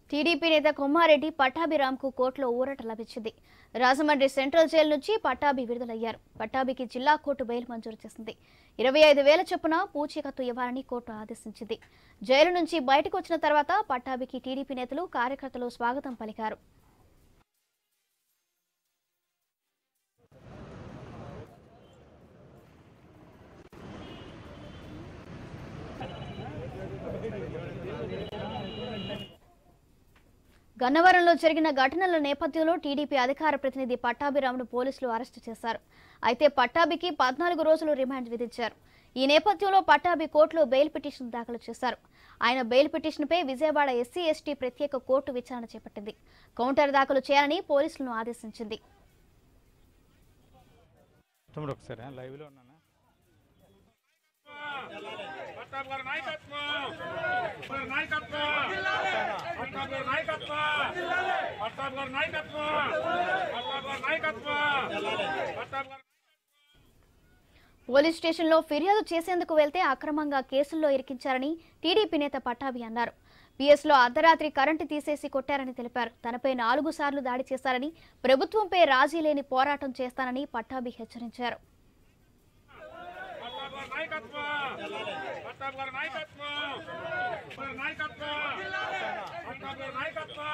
TDP నేత కొమ్మారెడ్డి పట్టాభిరామ్కు కోర్టులో ఊరట లభించింది రాజమండ్రి సెంట్రల్ జైలు నుంచి పట్టాభి విడుదలయ్యారు పట్టాభికి జిల్లా కోర్టు బెయిల్ మంజూరు చేసింది ఇరవై ఐదు వేల చొప్పున పూచీకత్తు ఇవ్వాలని కోర్టు ఆదేశించింది జైలు నుంచి బయటకు వచ్చిన తర్వాత పట్టాభికి టీడీపీ నేతలు కార్యకర్తలు స్వాగతం పలికారు గన్నవరంలో జరిగిన ఘటనల నేపథ్యంలో టీడీపీ అధికార ప్రతినిధి పట్టాభిరామును పోలీసులు అరెస్టు చేశారు అయితే పట్టాభికి పద్నాలుగు రోజులు రిమాండ్ విధించారు ఈ నేపథ్యంలో పట్టాభి కోర్టులో బెయిల్ పిటిషన్ దాఖలు చేశారు ఆయన బెయిల్ పిటిషన్పై విజయవాడ ఎస్సీ ఎస్టీ ప్రత్యేక కోర్టు విచారణ చేపట్టింది కౌంటర్ దాఖలు చేయాలని పోలీసులను ఆదేశించింది తమ్ముడు ఒకసారి లైవ్లో ఉన్నానా పట్టాభి గారి నాయకత్వం గారి నాయకత్వం పట్టాభి గారి నాయకత్వం పట్టాభి గారి నాయకత్వం పట్టాభి గారి నాయకత్వం పట్టాభి గారి పోలీస్ స్టేషన్లో ఫిర్యాదు చేసేందుకు వెళ్తే అక్రమంగా కేసుల్లో ఇరికించారని టీడీపీ నేత పట్టాభి అన్నారు పిఎస్లో అర్ధరాత్రి కరెంటు తీసేసి కొట్టారని తెలిపారు తనపై నాలుగు సార్లు దాడి చేశారని ప్రభుత్వంపై రాజీ లేని పోరాటం చేస్తానని పట్టాభి హెచ్చరించారు పట్టాభి గారి నాయకత్వం పట్టాభి గారి నాయకత్వం గారి నాయకత్వం పట్టాభి గారి నాయకత్వం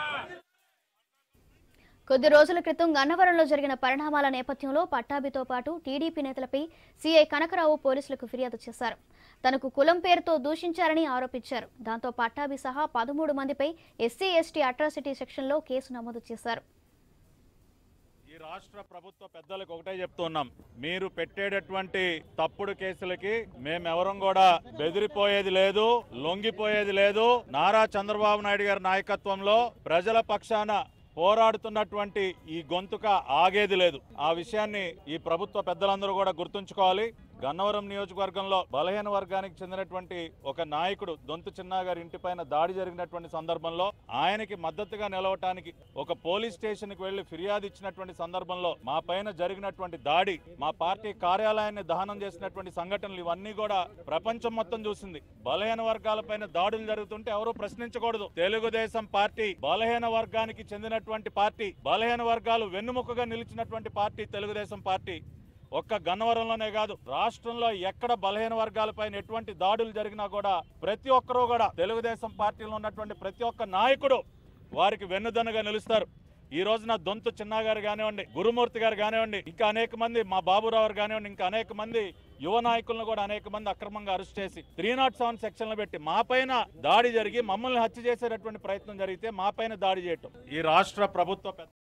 కొద్ది రోజుల క్రితం గన్నవరంలో జరిగిన పరిణామాల నేపథ్యంలో పట్టాభితో పాటు టీడీపీ నేతలపై సీఐ కనకరావు పోలీసులకు ఫిర్యాదు చేశారు తనకు కులం పేరుతో దూషించారని ఆరోపించారు దాంతో పట్టాభి సహా పదమూడు మందిపై ఎస్సీ ఎస్టీ అట్రాసిటీ సెక్షన్లో కేసు నమోదు చేశారు ఈ రాష్ట్ర ప్రభుత్వ పెద్దలకు ఒకటే చెప్తున్నాం మీరు పెట్టేటటువంటి తప్పుడు కేసులకి మేమెవరం కూడా బెదిరిపోయేది లేదు లొంగిపోయేది లేదు నారా చంద్రబాబు నాయుడు గారి నాయకత్వంలో ప్రజల పక్షాన పోరాడుతున్నటువంటి ఈ గొంతుక ఆగేది లేదు ఆ విషయాన్ని ఈ ప్రభుత్వ పెద్దలందరూ కూడా గుర్తుంచుకోవాలి గన్నవరం నియోజకవర్గంలో బలహీన వర్గానికి చెందినటువంటి ఒక నాయకుడు దొంతు చిన్నా గారి ఇంటిపైన దాడి జరిగినటువంటి సందర్భంలో ఆయనకి మద్దతుగా నిలవటానికి ఒక పోలీస్ స్టేషన్ కి వెళ్లి ఫిర్యాదు ఇచ్చినటువంటి సందర్భంలో మా పైన జరిగినటువంటి దాడి మా పార్టీ కార్యాలయాన్ని దహనం చేసినటువంటి సంఘటనలు ఇవన్నీ కూడా ప్రపంచం మొత్తం చూసింది బలహీన వర్గాలపైన దాడులు జరుగుతుంటే ఎవరు ప్రశ్నించకూడదు తెలుగుదేశం పార్టీ బలహీన వర్గానికి చెందినటువంటి పార్టీ బలహీన వర్గాలు వెన్నుముకగా నిలిచినటువంటి పార్టీ తెలుగుదేశం పార్టీ ఒక్క గన్నవరంలోనే కాదు రాష్ట్రంలో ఎక్కడ బలహీన వర్గాలపైన ఎటువంటి దాడులు జరిగినా కూడా ప్రతి ఒక్కరూ కూడా తెలుగుదేశం పార్టీలో ఉన్నటువంటి ప్రతి ఒక్క నాయకుడు వారికి వెన్నుదన్నుగా నిలుస్తారు ఈ రోజున దొంతు చిన్నా గారు కానివ్వండి గురుమూర్తి గారు కానివ్వండి ఇంకా అనేక మంది మా బాబురావు గారు కానివ్వండి ఇంకా అనేక మంది యువ నాయకులను కూడా అనేక మంది అక్రమంగా అరెస్ట్ చేసి త్రీ నాట్ సెవెన్ సెక్షన్లు పెట్టి మా పైన దాడి జరిగి మమ్మల్ని హత్య చేసేటటువంటి ప్రయత్నం జరిగితే మా పైన దాడి చేయటం ఈ రాష్ట్ర ప్రభుత్వ పెద్ద